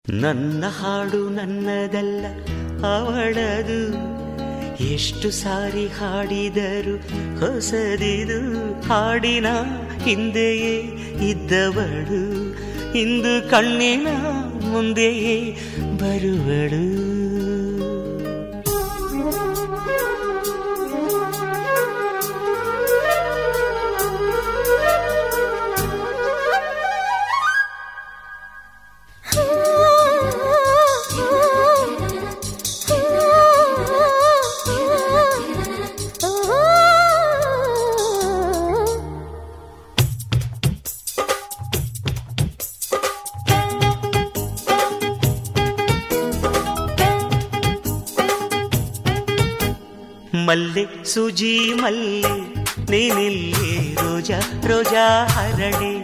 ನನ್ನ ಹಾಡು ನನ್ನದಲ್ಲ ಅವಳದು ಎಷ್ಟು ಸಾರಿ ಹಾಡಿದರು ಹೊಸದಿದು ಹಾಡಿನ ಹಿಂದೆಯೇ ಇದ್ದವಳು ಇಂದು ಕಣ್ಣಿನ ಮುಂದೆಯೇ ಬರುವಳು ಮಲ್ಲೆ ಸುಜಿ ಮಲ್ಲೆ ನೀನಿಲ್ಲಿ ರೋಜಾ ರೋಜಾ ಹರಳೆ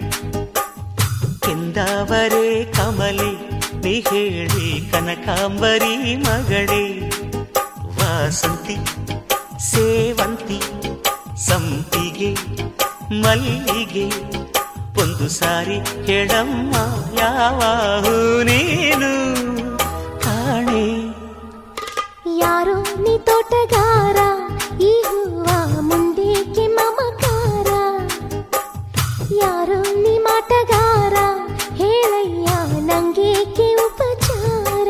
ಕೆಂದಾವರೆ ಕಮಲೆ ನೀ ಹೇಳಿ ಕನಕಾಂಬರಿ ಮಗಳೇ ವಾಸಂತಿ ಸೇವಂತಿ ಸಂಪಿಗೆ ಮಲ್ಲಿಗೆ ಒಂದು ಸಾರಿ ಹೇಳಮ್ಮ ಯಾವ ಹೂ ನೀನು ಕಾಣೆ ಯಾರೋ ನೀ ತೋಟಗಾರ ಈ ಹೂವ ಮುಂದೇಕೆ ಮಮಕಾರ ಯಾರೋ ನೀ ಮಾಟಗಾರ ಹೇಳಯ್ಯ ನಂಗೇಕೆ ಉಪಚಾರ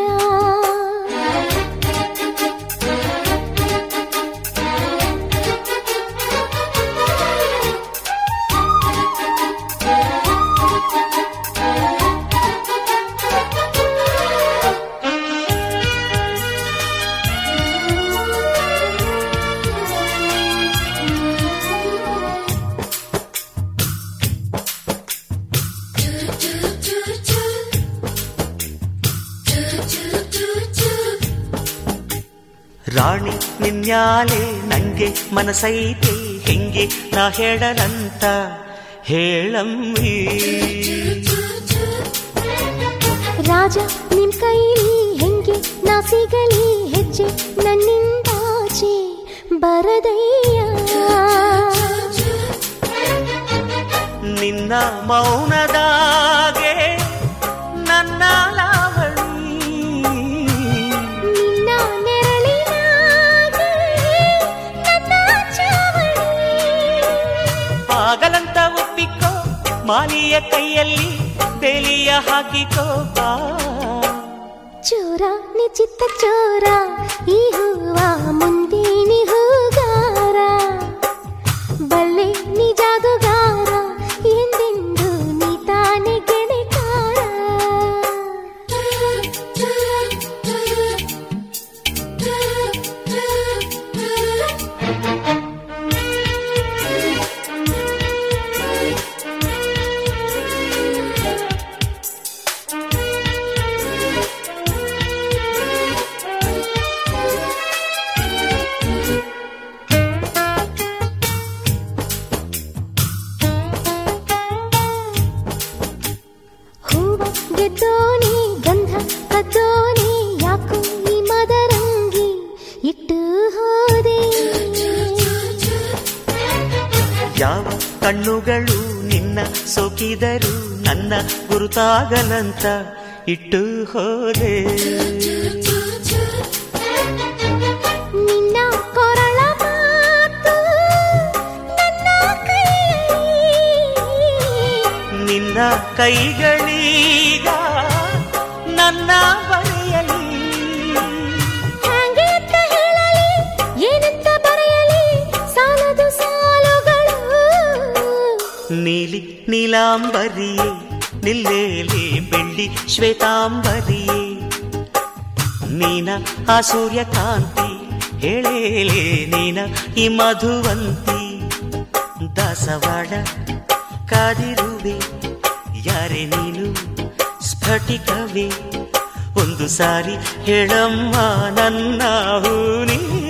ರಾಣಿ ನಿನ್ಯಾಲೆ ನಂಗೆ ಮನಸೈತೆ ಹೆಂಗೆ ನಾ ಹೇಳಲಂತ ಹೇಳಮ್ಮಿ ರಾಜ ನಿಮ್ ಕೈಲಿ ಹೆಂಗೆ ನಾ ಸಿಗಲಿ ಹೆಜ್ಜೆ ನನ್ನಿಂದಾಚೆ ಬರದಯ್ಯ ನಿನ್ನ ಮೌನದಾಗೆ ನನ್ನ ಲಾವಣಿ ನಿನ್ನ ನೆರಳಿನಾಗೆ ನನ್ನ ಚಾವಣಿ ಆಗಲಂತ ಒಪ್ಪಿಕೋ ಮಾಲಿಯ ಕೈಯಲ್ಲಿ ಬೇಲಿಯ ಹಾಕಿಕೋ ಬಾ ಚೋರ ನಿಚಿತ್ತ ಚೋರ ಈ ಹೂವ ಮುಂದೆ ನೀ ಹೂಗಾರ ಬಲ್ಲೆ ನೀ ಜಾದುಗಾರ ಎಂದೆಂದು ನೀ ತಾನೆ ಗೆಳೆಕಾರ ಹೂವ ಗೆದ್ದೋನಿ ಗಂಧ ಕದ್ದೋನಿ ಯಾಕೋ ಈ ಮದರಂಗಿ ಇಟ್ಟು ಹೋದೆ ಯಾವ ಕಣ್ಣುಗಳು ನಿನ್ನ ಸೋಕಿದರು ನನ್ನ ಗುರುತಾಗಲಂತ ಇಟ್ಟು ಹೋದೆ ನಿನ್ನ ಕೊರಳ ಮಾತು ನನ್ನ ಕೈಯಲ್ಲಿ ನಿನ್ನ ಕೈಗಳೀಗ ನನ್ನ ಬರೆಯಲಿ ಹ್ಯಾಂಗೆ ಅಂತ ಹೇಳಲಿ ಏನಂತ ಬರೆಯಲಿ ಸಾಲದು ಸಾಲುಗಳು ನೀಲಿ ನೀಲಾಂಬರಿಯೇ ನಿಲ್ಲೇಲಿ ಬೆಳ್ಳಿ ಶ್ವೇತಾಂಬರಿಯೇ ನೀನ ಆ ಸೂರ್ಯಕಾಂತಿ ಹೇಳೇಲೆ ನೀನ ಈ ಮಧುವಂತಿ ದಾಸವಾಡ ಕಾದಿರುವೆ ಯಾರೇ ನೀನು ಸ್ಫಟಿಕವೇ ಒಂದು ಸಾರಿ ಹೇಳಮ್ಮ ನನ್ನ ಹೂ ನೀನು